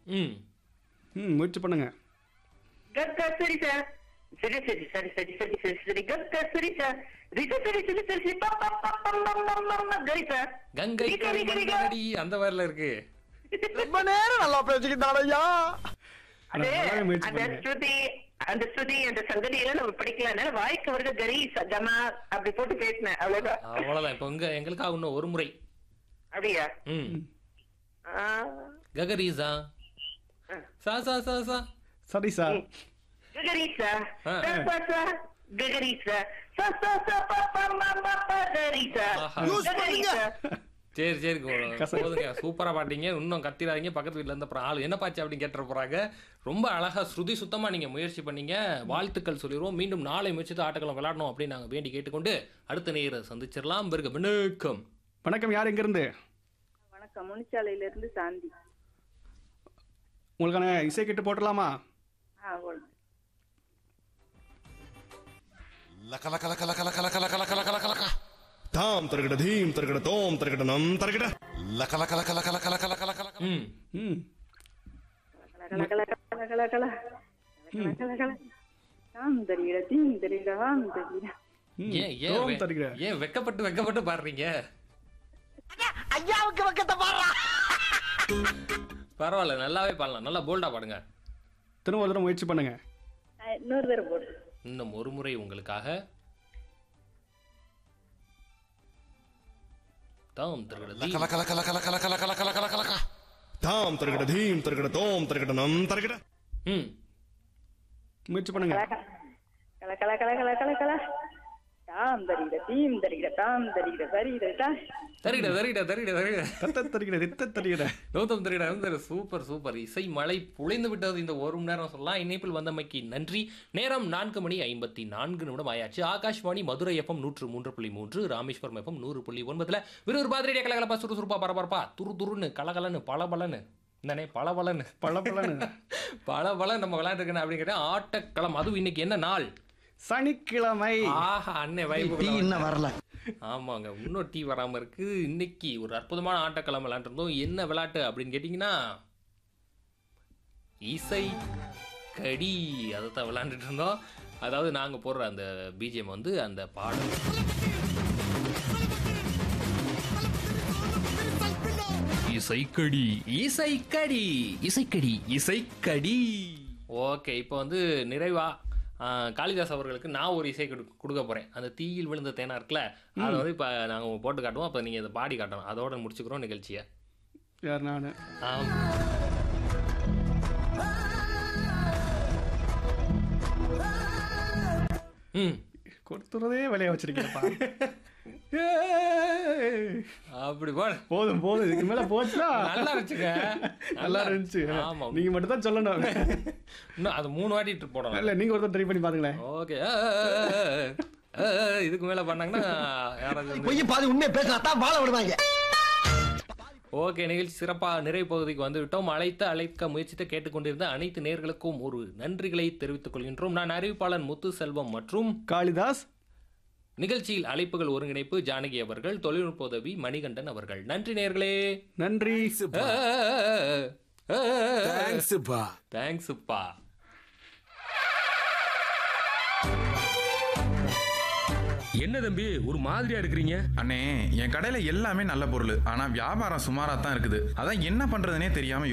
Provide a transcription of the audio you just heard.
ம் ம் முயற்சி பண்ணுங்க கக்கா சரி சார் சரி சரி சரி சரி சரி சரி சரி கக்கா சரி சார் ரிக சரி சரி சரி சரி பா பா பா பா பா பா பா பா கரி சார் கங்கை ரிக, கரை ரிக, ரிக. மங்கலடி அந்த மாதிரில இருக்கு ரொம்ப நேரம் நல்லா பேசிக்கிட்டாடையா ஆனா அது நல்லாவே முயற்சி அந்த பண்ணுங்க ஸ்ருதி அந்த ஸ்ருதி அந்த சங்கதி எல்லாம் நம்ம படிக்கல வாய்க்கு வருது கரி சஜமா அப்படி போட்டு பேசினேன் அவ்வளவுதான் அவ்வளவுதான் இப்போ உங்க எங்களுக்காக இன்னும் ஒரு முறை அப்படியா ம் ஆ. ககரீசா சா சா சா சா சரி சார் ககரிசா ஆ. சா சா சா ககரிசா சா சா சா பா பா மா மா பா கரிசா ஆஹா. Use பண்ணுங்க. ககரிசா சரி சரி கோ- கச- போதுங்க சூப்பரா பாட்டீங்க இன்னும் கத்திராதீங்க பக்கத்து வீட்ல இருந்து அப்புறம் ஆளு என்ன பாச்சு அப்படின்னு கேட்டுற போறாங்க ரொம்ப அழகா ஸ்ருதி சுத்தமா நீங்க முயற்சி பண்ணீங்க வாழ்த்துக்கள் சொல்லிடுவோம் மீண்டும் நாளை முயற்சித்து ஆட்டக்களம் விளையாடணும் அப்படின்னு நாங்க வேண்டி கேட்டுக்கொண்டு அடுத்த நேர சந்திச்சிடலாம் பிறகு வணக்கம் வணக்கம் யார் எங்கிருந்து வணக்கம் முனிச்சாலையில இருந்து சாந்தி உங்களுக்கான இசை கேட்டு போட்டுடலாமா ஆ போடுங்க. லக்க லக்க லக்க லக்க லக்க லக்க லக்க லக்க லக்க லக்க லக்க தாம் தருகிட தீம் தருகிட தோம் தருகிட நம் தருகிட லக்க லக்க லக்க லக்க லக்க லக்க லக்க லக்க லக்க ம் ம் கல கல கல கல கல கல கல கல தாம் தரிகிட தீம் தரிகிட ஆம் தரிகிட ம். ஏன் ஏன் தோம் வெ- தருகிறேன் ஏன் வெக்கப்பட்டு வெக்கப்பட்டு பாடுறீங்க ஐயாவுக்கு பக்கத்தை பாடுறா பரவாயில்ல நல்லாவே பாடலாம் நல்லா போல்டா பாடுங்க திரும்ப ஒரு தடவை முயற்சி பண்ணுங்க ஆ, இன்னொரு தடவை போடு இன்னும் ஒரு முறை உங்களுக்காக தாம் திருகிட லக்க லக்க லக்க லக்க லக்க லக்க லக்க லக்க லக்க லக்க லக்க தாம் தருகிட தீம் தருகிட தோம் தருகிட நம் தருகிட ம் முயற்சி பண்ணுங்க கல கல கல கல கல கல தாம் தரிகிட தீம் தரிகிட தாம் தரிகிட தரிகிட தா தருகிட தருகிட தருகிட தருகிட தத்த தருகிறேன் ரித்த தருகிறேன் கௌதம் திரையிட வந்து சூப்பர் சூப்பர் இசை மழை பொழிந்து விட்டது இந்த ஒரு மணி நேரம் சொல்லலாம் இணைப்பில் வந்தமைக்கு நன்றி நேரம் நான்கு மணி ஐம்பத்தி நான்கு நிமிடம் ஆயாச்சு ஆகாஷ்வாணி மதுரை எஃப்எம் நூற்று மூன்று புள்ளி மூன்று ராமேஸ்வரம் எஃப்எம் நூறு புள்ளி ஒன்பதுல விறுவிறு பாதிரியா கலகலப்பா சுறுசுறுப்பா பரபரப்பா துரு துருன்னு கலகலன்னு பளபளன்னு இந்தானே பளபளன்னு பல பலன்னு பல பல நம்ம விளையாண்டுருக்கணும் அப்படிங்கிற ஆட்டக்களம் அதுவும் இன்னைக்கு என்ன நாள் சனிக்கிழமை ஆஹா அண்ணே வைபு இன்னும் வரல ஆமாங்க இன்னும் டீ வராம இருக்கு இன்னைக்கு ஒரு அற்புதமான ஆட்டக்களம் விளையாண்டுருந்தோம் என்ன விளையாட்டு அப்படின்னு கேட்டிங்கன்னா இசை கடி அதை தான் விளையாண்டுட்டு இருந்தோம் அதாவது நாங்கள் போடுற அந்த பிஜிஎம் வந்து அந்த பாடல் இசைக்கடி இசைக்கடி இசைக்கடி இசைக்கடி ஓகே இப்போ வந்து நிறைவா ஆ, காளிதாஸ் அவர்களுக்கு நான் ஒரு இசை கொடு- கொடுக்க போறேன் அந்த தீயில் விழுந்த தேனா இருக்குல்ல அதை வந்து இப்போ நாங்கள் போட்டு காட்டுவோம் அப்போ நீங்கள் இதை பாடி காட்டணும் அதோட முடிச்சுக்கிறோம் நிகழ்ச்சியை யார் நான் ஆம் ம் கொடுத்துறதே வேலையை வச்சிருக்கேன்ப்பா ஏய். அப்படி போட போதும் போதும் இதுக்கு மேல போச்சுன்னா நல்லா இருந்துச்சுங்க நல்லா இருந்துச்சு ஆமா நீங்க மட்டும் தான் சொல்லணும் இன்னும் அது மூணு வாட்டி ட்ரிப் போடலாம் இல்ல நீங்க ஒருத்தர் ட்ரை பண்ணி பாருங்களேன் ஓகே இதுக்கு மேல பண்ணாங்கன்னா யாராவது வந்து- பொய் பாதி உண்மையை பேசினா தான் வாழ விடுவாங்க ஓகே நிகழ்ச்சி சிறப்பாக நிறைவு பகுதிக்கு வந்து விட்டோம் அழைத்து அழைக்க முயற்சித்து கேட்டுக்கொண்டிருந்த அனைத்து நேர்களுக்கும் ஒரு நன்றிகளை தெரிவித்துக் கொள்கின்றோம் நான் அறிவிப்பாளன் முத்து செல்வம் மற்றும் காளிதாஸ் நிகழ்ச்சியில் அழைப்புகள் ஒருங்கிணைப்பு ஜானகி அவர்கள் தொழில்நுட்ப உதவி மணிகண்டன் அவர்கள் நன்றி நேர்களே நன்றி தேங்க்ஸ்ப்பா தேங்க்ஸ்ப்பா என்ன தம்பி ஒரு மாதிரியா இருக்கிறீங்க அண்ணே என் கடையில எல்லாமே நல்ல பொருள் ஆனா வியாபாரம் சுமாரா தான் இருக்குது அதான் என்ன பண்றதுனே தெரியாம